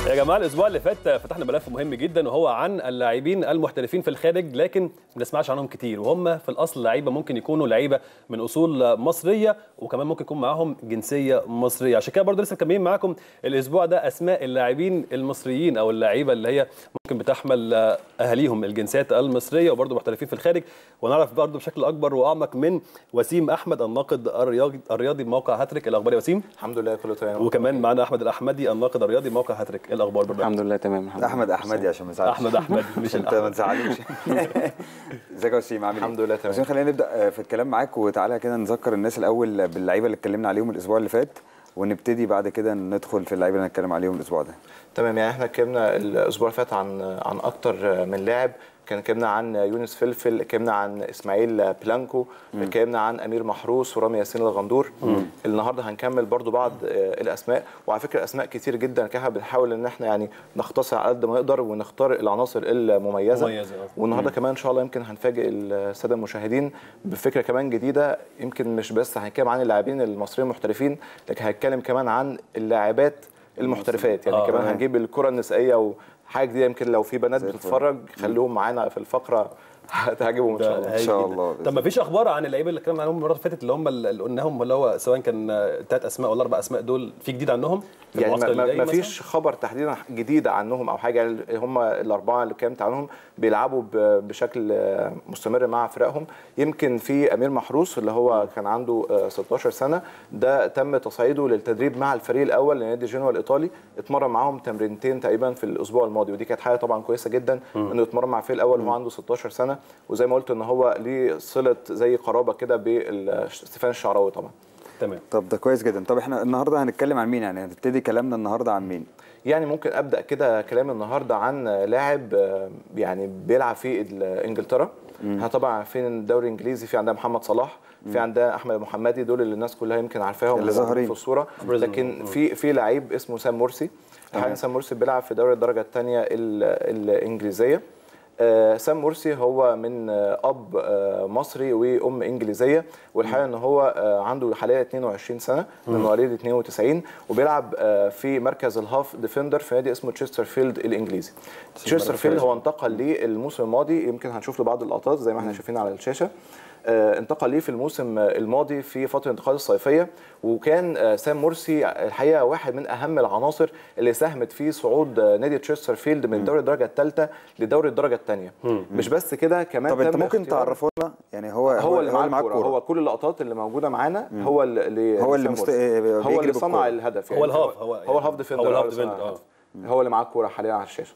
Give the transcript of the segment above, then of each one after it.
يا جماعه الاسبوع اللي فات فتحنا ملف مهم جدا وهو عن اللاعبين المحترفين في الخارج لكن ما بنسمعش عنهم كتير وهم في الاصل لعيبه ممكن يكونوا لعيبه من اصول مصريه وكمان ممكن يكون معاهم جنسيه مصريه عشان كده برضه لسه مكملين معاكم الاسبوع ده اسماء اللاعبين المصريين او اللعيبه اللي هي ممكن بتحمل اهاليهم الجنسيات المصريه وبرضه محترفين في الخارج ونعرف برضه بشكل اكبر واعمق من وسيم احمد الناقد الرياضي الرياضي بموقع هاتريك الاخبار يا وسيم الحمد لله كله تمام وكمان معانا احمد الاحمدي الناقد الرياضي بموقع هاتريك إيه الاخبار برضه الحمد لله تمام الحمد احمد لله. احمدي عشان ما نزعلش احمد احمد مش انت ما الأحمد. تزعلوش ازيك يا وسيم عامل ايه؟ الحمد لله تمام. وسيم خلينا نبدا في الكلام معاك وتعالى كده نذكر الناس الاول باللعيبه اللي اتكلمنا عليهم الاسبوع اللي فات ونبتدي بعد كده ندخل في اللعيبه اللي هنتكلم عليهم الاسبوع ده تمام يعني احنا اتكلمنا الاسبوع اللي فات عن عن اكتر من لاعب كان اتكلمنا عن يونس فلفل اتكلمنا عن اسماعيل بلانكو اتكلمنا عن امير محروس ورامي ياسين الغندور النهارده هنكمل برضو بعض آه، الاسماء وعلى فكره اسماء كتير جدا كده بنحاول ان احنا يعني نختصر على قد ما نقدر ونختار العناصر المميزه مميزة، آه. والنهارده كمان ان شاء الله يمكن هنفاجئ الساده المشاهدين بفكره كمان جديده يمكن مش بس هنتكلم عن اللاعبين المصريين المحترفين لكن هنتكلم كمان عن اللاعبات المحترفات يعني آه، كمان آه. هنجيب الكره النسائيه وحاجه جديده يمكن لو في بنات زي الفل. بتتفرج خليهم معانا في الفقره هتعجبهم ان شاء الله هايل إن شاء جداً. الله. طب ما فيش اخبار عن اللعيبه اللي اتكلمنا عنهم المره اللي فاتت اللي هم اللي قلناهم اللي هو سواء كان ثلاث اسماء ولا اربع اسماء دول في جديد عنهم في يعني المعسكر ما- اللي ما جاي ما مثلاً؟ فيش خبر تحديدا جديد عنهم او حاجه يعني هم الاربعه اللي اتكلمت عنهم بيلعبوا ب- بشكل آه، مستمر مع فرقهم يمكن في امير محروس اللي هو كان عنده آه، 16 سنه ده تم تصعيده للتدريب مع الفريق الاول لنادي جنوا الايطالي اتمرن معاهم تمرينتين تقريبا في الاسبوع الماضي ودي كانت حاجه طبعا كويسه جدا انه يتمرن مع الفريق الاول وهو عنده 16 سنه وزي ما قلت ان هو ليه صله زي قرابه كده بستيفان الشعراوي طبعا تمام طب ده كويس جدا طب احنا النهارده هنتكلم عن مين يعني هنبتدي كلامنا النهارده عن مين يعني ممكن ابدا كده كلام النهارده عن لاعب آه، يعني بيلعب في ال- انجلترا احنا طبعا عارفين إن الدوري الانجليزي في عندنا محمد صلاح في عندنا احمد المحمدي دول اللي الناس كلها يمكن عارفاهم اللي موجودين ظاهرين. في الصوره بريزن. لكن في في لعيب اسمه سام مرسي حاليا سام مرسي بيلعب في دوري الدرجه الثانيه الانجليزيه آه، سام مرسي هو من آه، اب آه، مصري وام انجليزيه والحقيقه ان هو آه، عنده حاليا 22 سنه من مواليد 92 وبيلعب آه، في مركز الهاف ديفندر في نادي اسمه تشيسترفيلد الانجليزي تشيسترفيلد هو انتقل ليه الموسم الماضي يمكن هنشوف له بعض اللقطات زي ما احنا شايفين على الشاشه آه، انتقل ليه في الموسم الماضي في فتره الانتقال الصيفيه وكان آه، سام مرسي الحقيقه واحد من اهم العناصر اللي ساهمت في صعود آه، نادي تشيسترفيلد من دوري الدرجه الثالثه لدوري الدرجه الثانيه مش بس كده كمان طب انت تم ممكن اختيار- تعرفه لنا يعني هو هو اللي معاه معاه الكوره هو كل اللقطات اللي موجوده معانا هو اللي هو اللي سام مست- مرسي. بيجري هو اللي بالكرة. صنع الهدف هو الهاف، هو هو الهاف ديفندر هو الهاف اللي صنع ديفندر، الهدف. هو اللي معاه الكوره حاليا على الشاشه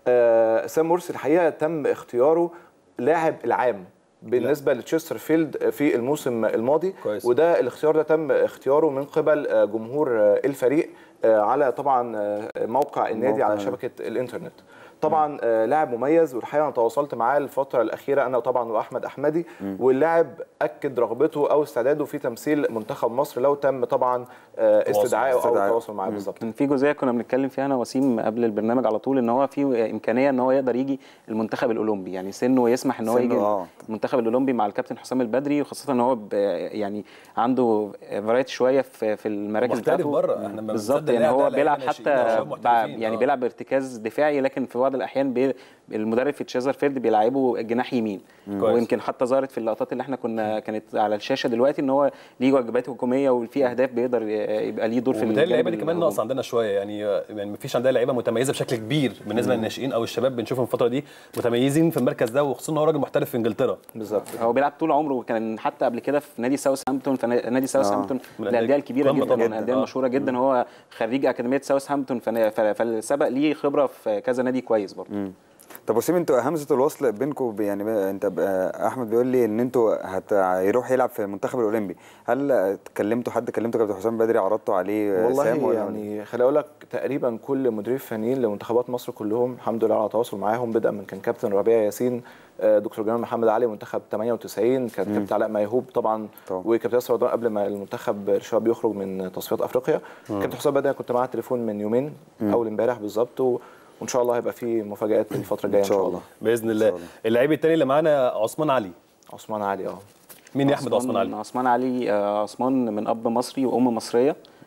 آه سام مرسي الحقيقه تم اختياره لاعب العام بالنسبه لتشيسترفيلد في الموسم الماضي كويس. وده الاختيار ده تم اختياره من قبل آه، جمهور آه، الفريق آه، على طبعا آه، موقع النادي على موقع. شبكه الانترنت طبعا آه، لاعب مميز والحقيقه انا تواصلت معاه الفتره الاخيره انا طبعا واحمد احمدي واللاعب اكد رغبته او استعداده في تمثيل منتخب مصر لو تم طبعا آه، تواصل. استدعائه او استدعائه. التواصل معاه بالظبط كان في جزئيه كنا بنتكلم فيها انا وسيم قبل البرنامج على طول ان هو في امكانيه ان هو يقدر يجي المنتخب الاولمبي يعني سنه يسمح ان هو سنه، يجي آه. المنتخب الاولمبي مع الكابتن حسام البدري وخاصه ان هو ب- يعني عنده فرايتي شويه في في المراكز محترف بتاعته بره احنا لما بالظبط بنصدق يعني اللاعب ده هو لاعب بيلعب ناشئين، حتى شباب بع- محترفين، يعني آه. بيلعب ارتكاز دفاعي لكن في بعض الاحيان بي المدرب في تشيزرفيلد بيلعبه جناح يمين كويس. ويمكن حتى ظهرت في اللقطات اللي احنا كنا كانت على الشاشه دلوقتي ان هو ليه واجبات هجوميه وفي اهداف بيقدر يبقى ليه دور في وبالتالي اللعيبه دي الجانب كمان الهجومي. ناقص عندنا شويه يعني يعني ما فيش عندنا لعيبه متميزه بشكل كبير بالنسبه للناشئين او الشباب بنشوفهم الفتره دي متميزين في المركز ده وخصوصا ان هو راجل محترف في انجلترا بالظبط هو بيلعب طول عمره وكان حتى قبل كده في نادي ساوثهامبتون في نادي ساوثهامبتون من من الانديه الكبيره قمة جدا طبعاً. من الانديه آه. المشهوره جدا هو خريج اكاديميه ساوثهامبتون فن- ف- فسبق ليه خبره في كذا نادي كويس برضه طب وسيم انتوا همزه الوصل بينكم يعني بقى- انت بقى احمد بيقول لي ان انتوا هت... هيروح يلعب في المنتخب الاولمبي هل اتكلمتوا حد كلمته كابتن حسام بدري عرضتوا عليه سام والله ولا يعني خليني اقول لك تقريبا كل مدير فنيين لمنتخبات مصر كلهم الحمد لله على تواصل معاهم بدءا من كان كابتن ربيع ياسين آه، دكتور جمال محمد علي منتخب 98 كان كابتن علاء ميهوب طبعا طبعا. وكابتن ياسر رمضان قبل ما المنتخب الشباب يخرج من تصفيات افريقيا كابتن حسام بدري كنت معاه تليفون من يومين اول امبارح بالظبط و- وان شاء الله هيبقى في مفاجات الفتره الجايه ان شاء الله باذن الله اللعيب الثاني اللي معانا عثمان علي عثمان علي اه مين يا احمد عثمان علي عثمان علي آه، عثمان من اب مصري وام مصريه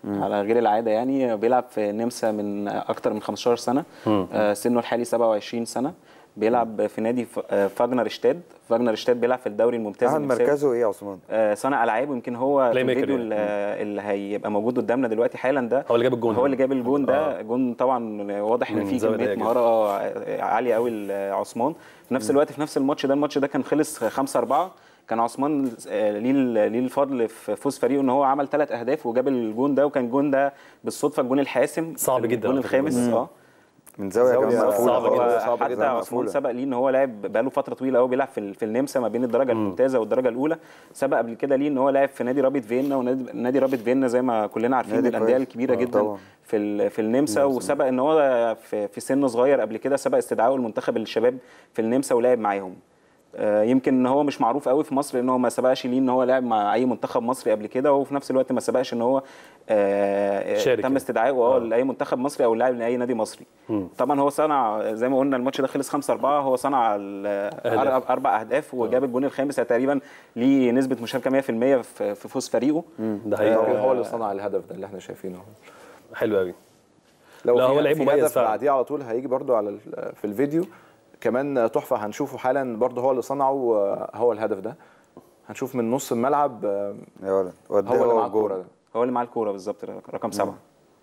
على غير العاده يعني بيلعب في النمسا من اكتر من 15 سنه آه، سنه الحالي 27 سنه بيلعب في نادي ف- آه، فاجنر شتاد فاجنر شتاد بيلعب في الدوري الممتاز احمد النمساوي. مركزه ايه يا عثمان؟ آه، صانع العاب ويمكن هو Playmaker في الفيديو يعني. اللي, اللي هيبقى موجود قدامنا دلوقتي حالا ده هو اللي جاب الجون هو ده. اللي جاب الجون ده جون طبعا واضح ان من فيه زاوية كميه ضيقة مهاره آه، عاليه قوي لعثمان في نفس الوقت في نفس الماتش ده الماتش ده كان خلص 5 4 كان عثمان آه، ليه ال- ليه الفضل في فوز فريقه ان هو عمل ثلاث اهداف وجاب الجون ده وكان الجون ده بالصدفه الجون الحاسم صعب جدا الجون على فكرة. الخامس اه من زاويه زاوية كمان مقفوله صعبة هو جدا. صعبة حتى جدا، عثمان مقفولة. سبق ليه ان هو لعب بقاله فتره طويله قوي بيلعب في ال- في النمسا ما بين الدرجه الممتازه والدرجه الاولى سبق قبل كده ليه ان هو لعب في نادي رابط فيينا ونادي نادي رابط فيينا زي ما كلنا عارفين من نادي الانديه كويس. الكبيره آه، جدا طبعا. في ال- في النمسا وسبق ان هو في في سن صغير قبل كده سبق استدعائه المنتخب الشباب في النمسا ولعب معاهم آه، يمكن ان هو مش معروف قوي في مصر ان هو ما سبقش ليه ان هو لعب مع اي منتخب مصري قبل كده وفي نفس الوقت ما سبقش ان هو آه، شارك تم يعني. استدعائه اه لاي منتخب مصري او لاعب لاي نادي مصري طبعا هو صنع زي ما قلنا الماتش ده خلص 5 4 هو صنع ال- أهداف. أربع- اربع اهداف وجاب الجون الخامس تقريبا ليه نسبه مشاركه 100% في في فوز فريقه ده يمكن حقيقي هو اللي صنع الهدف ده اللي احنا شايفينه حلو قوي لو لا، في- هو لعيب في مميز هدف فعلا. بعديه على طول هيجي برضو على ال- في الفيديو كمان تحفه هنشوفه حالا برضو هو اللي صنعه آه، هو الهدف ده هنشوف من نص الملعب آه، يا ولد وديه هو اللي معاه الجول. الكوره ده هو اللي معاه الكوره بالظبط رقم سبعه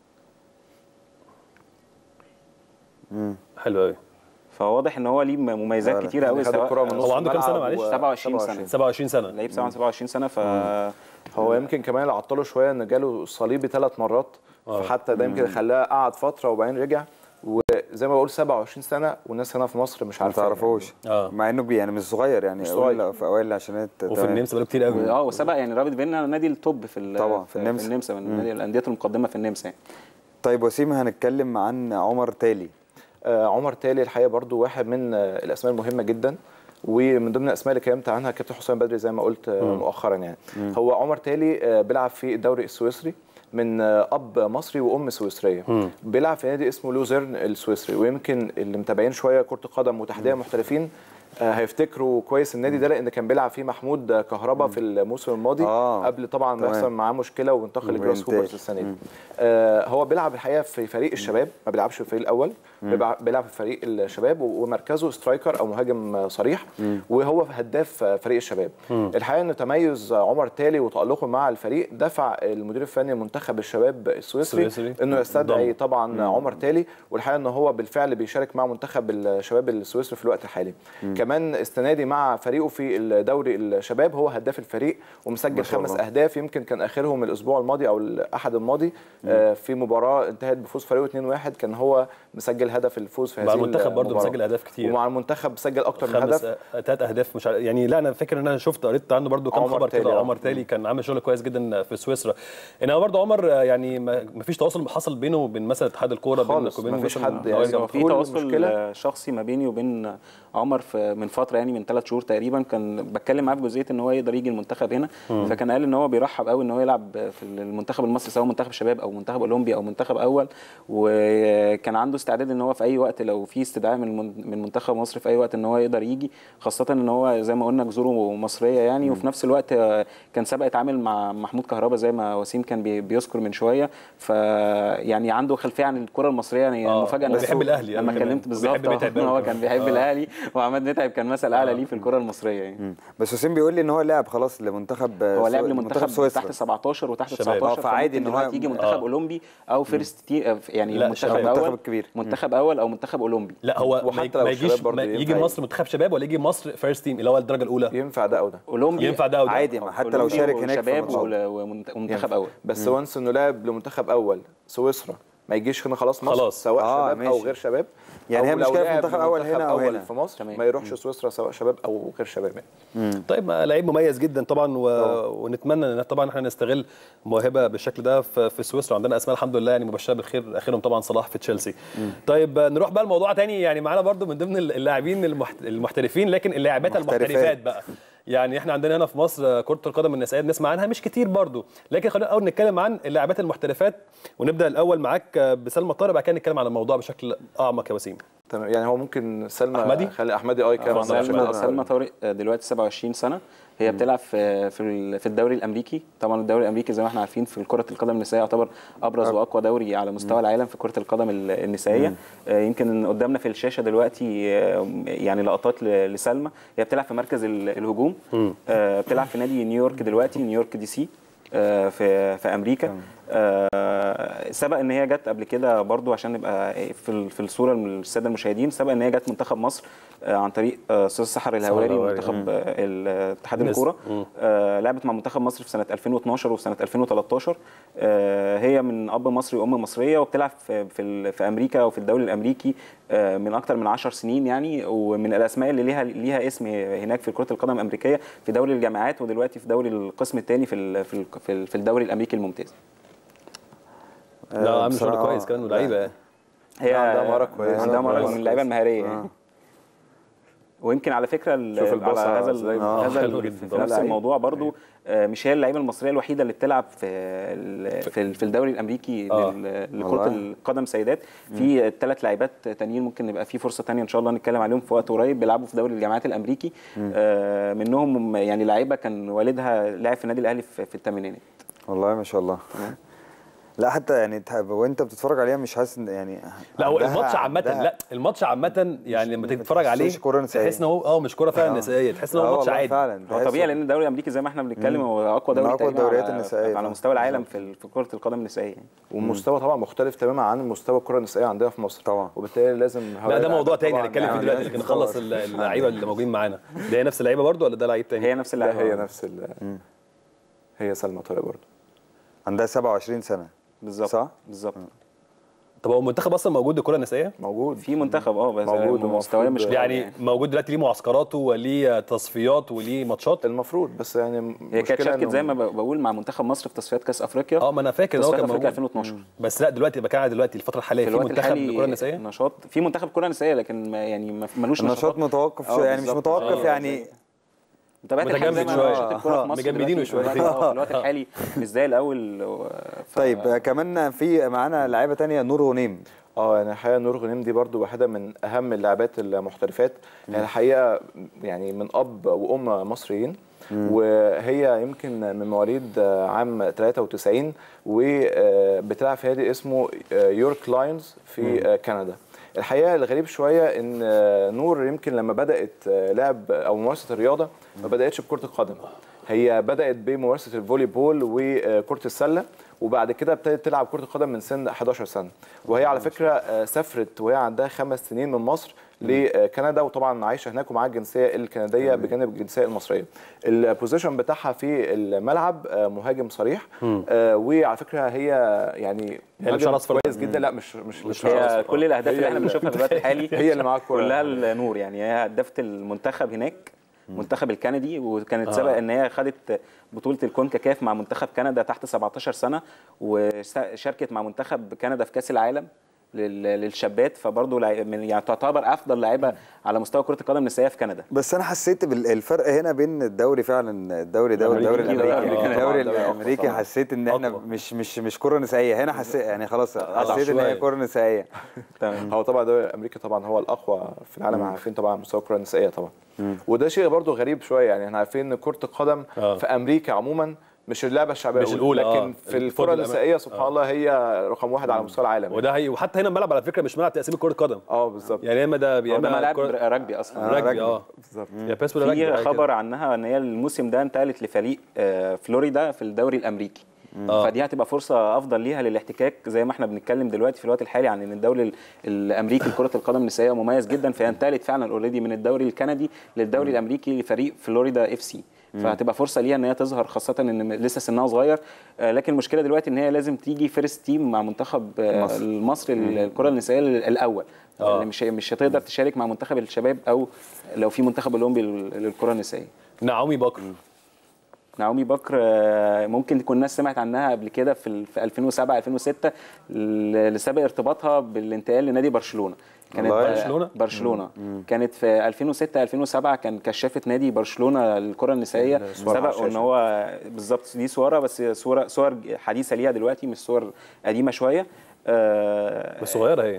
حلو قوي فواضح ان هو ليه مميزات فعلا. كتيره قوي خد الكرة سواء من نص هو عنده كام سنة الملعب معلش؟ و- 27 سنة. 27 سنه لعيب 27 سنه ف هو يمكن كمان اللي عطله شويه ان جاله صليبي ثلاث مرات فحتى ده يمكن خلاه قعد فتره وبعدين رجع وزي ما بقول 27 سنه والناس هنا في مصر مش ما عارفه تعرفوش آه. مع انه بي يعني مش صغير يعني مش أقول صغير. في اوائل العشرينات وفي تمام. النمسا بقاله كتير قوي اه وسبق يعني رابط فيينا نادي التوب في ال- طبعا، في في النمسا. النمسا من نادي الانديه المقدمه في النمسا يعني طيب وسيم هنتكلم عن عمر تالي آه، عمر تالي الحقيقه برضو واحد من آه، الاسماء المهمه جدا ومن ضمن الاسماء اللي اتكلمت عنها كابتن حسام بدري زي ما قلت آه، مؤخرا يعني هو عمر تالي آه، بيلعب في الدوري السويسري من آه، اب مصري وام سويسريه بيلعب في نادي اسمه لوزيرن السويسري ويمكن اللي متابعين شويه كره القدم وتحديدا محترفين آه، هيفتكروا كويس النادي ده لان كان بيلعب فيه محمود كهربا في الموسم الماضي آه، قبل طبعا ما تمام. يحصل معاه مشكله وانتقل لجراس وينتهي. هوبرز السنه دي آه هو بيلعب الحقيقه في فريق الشباب ما بيلعبش في الفريق الاول بيلعب بيلعب في فريق الشباب و- ومركزه سترايكر او مهاجم آه، صريح وهو هداف آه، فريق الشباب الحقيقه ان تميز عمر تالي وتالقه مع الفريق دفع المدير الفني لمنتخب الشباب السويسري السويسري. انه يستدعي ضم. طبعا عمر تالي والحقيقه ان هو بالفعل بيشارك مع منتخب الشباب السويسري في الوقت الحالي كمان السنه دي مع فريقه في الدوري الشباب هو هداف الفريق ومسجل ما شاء خمس الله. اهداف يمكن كان اخرهم الاسبوع الماضي او الاحد الماضي آه، في مباراه انتهت بفوز فريقه 2-1 كان هو مسجل هدف الفوز في هذه مع المنتخب برضه المباراة. مسجل اهداف كتير ومع المنتخب سجل اكتر من خمس هدف ثلاث اهداف مش عارف- يعني لا انا فاكر ان انا شفت قريت عنه برضو كام عمر خبر تالي، كده آه. عمر تالي كان عامل شغل كويس جدا في سويسرا انما برضو عمر آه، يعني ما ما فيش تواصل حصل بينه وبين مثلا اتحاد الكوره خالص، بينك وبين ما فيش مثلاً حد هو يعني هو في كل تواصل مشكلة- شخصي ما بيني وبين عمر في من فتره يعني من ثلاث شهور تقريبا كان بتكلم معاه في جزئيه ان هو يقدر يجي المنتخب هنا فكان قال ان هو بيرحب قوي ان هو يلعب في المنتخب المصري سواء منتخب شباب او منتخب اولمبي او منتخب اول وكان عنده استعداد ان هو في اي وقت لو في استدعاء من المن- من منتخب مصر في اي وقت ان هو يقدر يجي خاصه ان هو زي ما قلنا جذوره مصريه يعني وفي نفس الوقت آه، كان سبق اتعامل مع محمود كهربا زي ما وسيم كان بي- بيذكر من شويه فيعني عنده خلفيه عن الكره المصريه يعني آه، مفاجاه هو إن بيحب هو- الأهلي لما أوي كمان. كلمت بالظبط وبيحب متعب آه، هو أوي كان كمان. بيحب آه. الاهلي وعماد متعب كان مثل اعلى ليه في الكره المصريه يعني مم. بس وسيم بيقول لي ان هو لعب خلاص لمنتخب هو لعب سو- لمنتخب سويسرا تحت 17 وتحت شباب. 19 آه، فعادي فممكن إن هو- دلوقتي يجي منتخب آه. اولمبي او فيرست تي يعني لا، منتخب شباب. اول منتخب الكبير. منتخب اول او منتخب اولمبي لا هو ما وحتى يجي- لو ما الشباب يجيش برضه ما ينفع يجي يجي. مصر منتخب شباب ولا يجي مصر فيرست تيم اللي هو الدرجه الاولى ينفع ده او ده اولمبي ينفع ده او ده عادي ما حتى لو أولمبي شارك هناك في وشباب ماتشات. ولا- ومنت- ومنتخب ينفع. اول بس وانس انه لعب لمنتخب اول سويسرا ما يجيش هنا خلاص مصر خلاص. سواء آه، شباب او ماشي. غير شباب يعني أو هي لو مشكلة في لعب منتخب أول لمنتخب هنا أو أول هنا. في مصر تمام. ما يروحش سويسرا سواء شباب او غير شباب يعني. طيب ما لعيب مميز جدا طبعا و... ونتمنى ان طبعا احنا نستغل موهبه بالشكل ده في, في سويسرا عندنا اسماء الحمد لله يعني مبشره بالخير اخرهم طبعا صلاح في تشيلسي طيب آه، نروح بقى لموضوع تاني يعني معانا برضو من ضمن اللاعبين المحت... المحترفين لكن اللاعبات محترفات. المحترفات بقى يعني احنا عندنا هنا في مصر آه، كره القدم النسائيه بنسمع عنها مش كتير برضو لكن خلينا الاول نتكلم عن اللاعبات المحترفات ونبدا الاول معاك آه، بسلمى طارق بعد كده نتكلم عن الموضوع بشكل اعمق يا وسيم تمام يعني هو ممكن سلمى أحمدي؟ خالد احمدي اه كان اتفضل. عندها سلمى شوية. سلمى طارق آه، دلوقتي 27 سنه هي بتلعب في في ال- في الدوري الامريكي طبعا الدوري الامريكي زي ما احنا عارفين في كره القدم النسائيه يعتبر ابرز واقوى دوري على مستوى العالم في كره القدم ال- النسائيه آه، يمكن قدامنا في الشاشه دلوقتي آه، يعني لقطات ل- لسلمى هي بتلعب في مركز ال- الهجوم آه، بتلعب في نادي نيويورك دلوقتي نيويورك دي سي آه، في في امريكا آه، سبق ان هي جت قبل كده برضو عشان نبقى في ال- في الصوره للساده المشاهدين سبق ان هي جت منتخب مصر آه، عن طريق آه، استاذ سحر الهواري الهواري. منتخب آه، ال- اتحاد مصر. الكوره مم. آه، لعبت مع منتخب مصر في سنه 2012 وفي سنه 2013 آه، هي من اب مصري وام مصريه وبتلعب في في, ال- في امريكا وفي الدوري الامريكي آه، من اكتر من 10 سنين يعني ومن الاسماء اللي ليها ليها اسم هناك في كره القدم الامريكيه في دوري الجامعات ودلوقتي في دوري القسم الثاني في ال- في ال- في ال- في الدوري الامريكي الممتاز لا عامل شغل بصراحة- كويس كمان ولعيبه يعني هي عندها مهارة كويسة. عندها مهارة كويس. من اللعيبه المهاريه يعني ويمكن على فكره ال- شوف على الباصة هذا إزاي. ال- آه، هذا حلو ال- جدا في طبعا. نفس الموضوع برضو آه، مش هي اللعيبه المصريه الوحيده اللي بتلعب في ال- في ال- في الدوري الامريكي آه. لل- لكره والله. القدم سيدات في ثلاث لاعبات تانيين ممكن يبقى في فرصه تانية ان شاء الله نتكلم عليهم في وقت قريب بيلعبوا في دوري الجامعات الامريكي آه، منهم يعني لعيبه كان والدها لاعب في النادي الاهلي في في الثمانينات والله ما شاء الله لا حتى يعني تح- وانت بتتفرج عليها مش حاسس ان يعني لا هو عندها- الماتش عامة عندها- لا الماتش عامة يعني لما مش- تيجي تتفرج عليه مش كرة نسائية. تحس ان هو اه مش كرة فعلا آه. نسائية تحس ان آه هو ماتش والله عادي فعلا هو تحس- طبيعي لان الدوري الامريكي زي ما احنا بنتكلم هو اقوى من دوري أقوى تقريباً الدوريات على- النسائية على طبعاً. مستوى العالم في ال- في كره القدم النسائيه يعني. والمستوى طبعا مختلف تماما عن مستوى الكره النسائيه عندنا في مصر طبعا. وبالتالي لازم لا ده موضوع تاني طبعاً هنتكلم فيه يعني دلوقتي لكن نخلص ال- اللعيبه اللي موجودين معانا ده هي نفس اللعيبه برضو ولا ده لعيب تاني؟ هي نفس لا اللعيبه هي نفس ال هي سلمى طارق برضه عندها 27 سنه بالظبط صح؟ بالظبط طب هو المنتخب اصلا موجود الكره النسائيه؟ موجود في منتخب اه بس موجود مستواه مش ومفروض- قوي يعني موجود دلوقتي ليه معسكراته وليه تصفيات وليه ماتشات؟ المفروض بس يعني هي كانت مشكلة شاركت إنه- زي ما ب- بقول مع منتخب مصر في تصفيات كاس افريقيا اه ما انا فاكر ان هو تصفيات كان افريقيا موجود 2012 بس لا دلوقتي بتكلم على دلوقتي الفتره الحاليه في في الوقت منتخب الحالي للكره النسائيه؟ نشاط في منتخب كره نسائيه لكن ما يعني ما- ملوش النشاط نشاطات متوقف آه، شويه يعني مش بالظبط. متوقف آه، يعني متابعه الحال متجمد زي ما شوية. نشاط الكوره في مصر مجمدينه دلوقتي- شوية. دلوقتي اه في الوقت الحالي مش زي الاول و- ف- طيب آه، كمان في معانا لعيبه تانية نور غنيم اه يعني الحقيقه نور غنيم دي برضو واحده من اهم اللاعبات المحترفات يعني الحقيقه يعني من اب وام مصريين وهي يمكن من مواليد عام 93 وبتلعب في نادي اسمه يورك لاينز في كندا الحقيقه الغريب شويه ان نور يمكن لما بدات لعب او ممارسه الرياضه ما بداتش بكره القدم هي بدات بممارسه الفولي بول وكره السله وبعد كده ابتدت تلعب كره القدم من سن 11 سنه وهي على فكره آه، سافرت وهي عندها خمس سنين من مصر لكندا وطبعا عايشه هناك ومعاها الجنسيه الكنديه بجانب الجنسيه المصريه البوزيشن بتاعها في الملعب آه، مهاجم صريح آه، وعلى فكره هي يعني اللي مهاجم بشعر أصفر. كويس جدا لا مش مش مش هي كل الاهداف هي اللي احنا ال- بنشوفها في الوقت الحالي هي اللي معاها الكرة. كلها النور يعني هي هدافه المنتخب هناك المنتخب الكندي وكانت آه. سبق ان هي خدت بطوله الكونكاكاف مع منتخب كندا تحت 17 سنه وشاركت مع منتخب كندا في كاس العالم لل- للشابات فبرضه لع- من- يعني تعتبر افضل لاعبه على مستوى كره القدم النسائيه في كندا بس انا حسيت بالفرق هنا بين الدوري فعلا الدوري ده والدوري الأمريكي الامريكي والأمريكي. الدوري طبعاً، الامريكي طبعاً. حسيت ان احنا أقوى. مش مش مش كره نسائيه هنا حسيت يعني خلاص حسيت ان شوية. هي كره نسائيه تمام هو طبعا الدوري الامريكي طبعا هو الاقوى في العالم عارفين طبعا مستوى الكره النسائيه طبعا وده شيء برضو غريب شويه يعني احنا عارفين ان كره القدم آه. في امريكا عموما مش اللعبه الشعبيه مش الأولى، لكن آه. في الكره الفضل النسائيه سبحان الله هي رقم واحد على مستوى العالم وده هي وحتى هنا الملعب على فكره مش ملعب تقسيم كره قدم اه بالظبط يعني يا اما ده يا هو ده اما ملعب كرة- رجبي اصلا رجبي رجبي. اه بالظبط يا بيسبول رجبي في حاجة خبر كده. عنها ان هي الموسم ده انتقلت لفريق آه، فلوريدا في الدوري الامريكي آه. فدي هتبقى فرصه افضل ليها للاحتكاك زي ما احنا بنتكلم دلوقتي في الوقت الحالي عن ان الدوري ال- الامريكي لكره القدم النسائيه مميز جدا فهي انتقلت فعلا اوريدي من الدوري الكندي للدوري الامريكي لفريق فلوريدا اف سي فهتبقى فرصه ليها ان هي تظهر خاصه ان لسه سنها صغير آه، لكن المشكله دلوقتي ان هي لازم تيجي فيرست تيم مع منتخب آه، مصر. المصري الكره النسائيه الاول آه. اللي مش مش هتقدر تشارك مع منتخب الشباب او لو في منتخب اولمبي لل- للكره النسائيه نعومي بكر نعومي بكر آه، ممكن تكون الناس سمعت عنها قبل كده في ال- في 2007 2006 ل- لسبب ارتباطها بالانتقال لنادي برشلونه كانت والله؟ آه، برشلونة؟ برشلونه كانت في 2006 2007 كان كشافه نادي برشلونه للكره النسائيه صور على سبق ان الشاشة. هو بالظبط دي صوره بس صوره صور حديثه ليها دلوقتي مش صور قديمه شويه آه، بس صغيره هي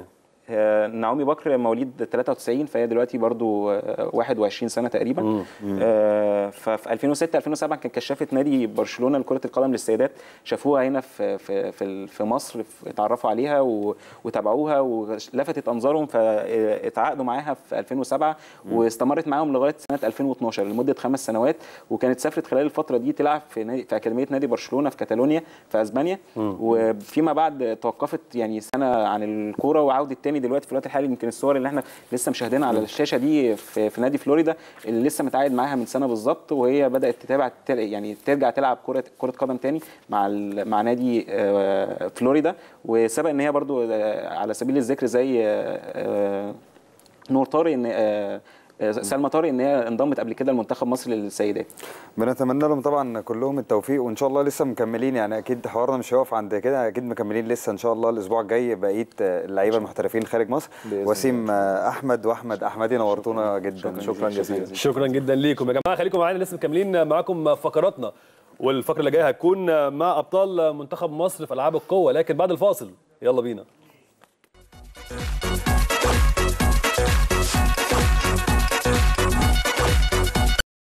آه، نعومي بكر مواليد 93 فهي دلوقتي برضو آه، 21 سنه تقريبا آه، ففي 2006 2007 كانت كشافه نادي برشلونه لكره القدم للسيدات شافوها هنا في في في, في مصر في- اتعرفوا عليها و- وتابعوها ولفتت انظارهم فاتعاقدوا معاها في 2007 واستمرت معاهم لغايه سنه 2012 لمده خمس سنوات وكانت سافرت خلال الفتره دي تلعب في نادي في اكاديميه نادي برشلونه في كاتالونيا في اسبانيا وفيما بعد توقفت يعني سنه عن الكوره وعودت تاني دلوقتي في الوقت الحالي يمكن الصور اللي احنا لسه مشاهدينها على الشاشه دي في, في نادي فلوريدا اللي لسه متعاقد معاها من سنه بالظبط وهي بدات تتابع تل- يعني ترجع تلعب كره كره قدم تاني مع ال- مع نادي آه، فلوريدا وسبق ان هي برضو آه، على سبيل الذكر زي آه، آه، نور طارق ان آه، آه، سلمى طارق ان هي انضمت قبل كده لمنتخب مصر للسيدات بنتمنى لهم طبعا كلهم التوفيق وان شاء الله لسه مكملين يعني اكيد حوارنا مش هيقف عند كده اكيد مكملين لسه ان شاء الله الاسبوع الجاي بقيه اللعيبه المحترفين خارج مصر بإذن وسيم احمد واحمد احمدي نورتونا جدا شكرا جزيلا شكرا جدا ليكم يا جماعه خليكم معانا لسه مكملين معاكم فقراتنا والفقره اللي جايه هتكون مع ابطال منتخب مصر في العاب القوه لكن بعد الفاصل يلا بينا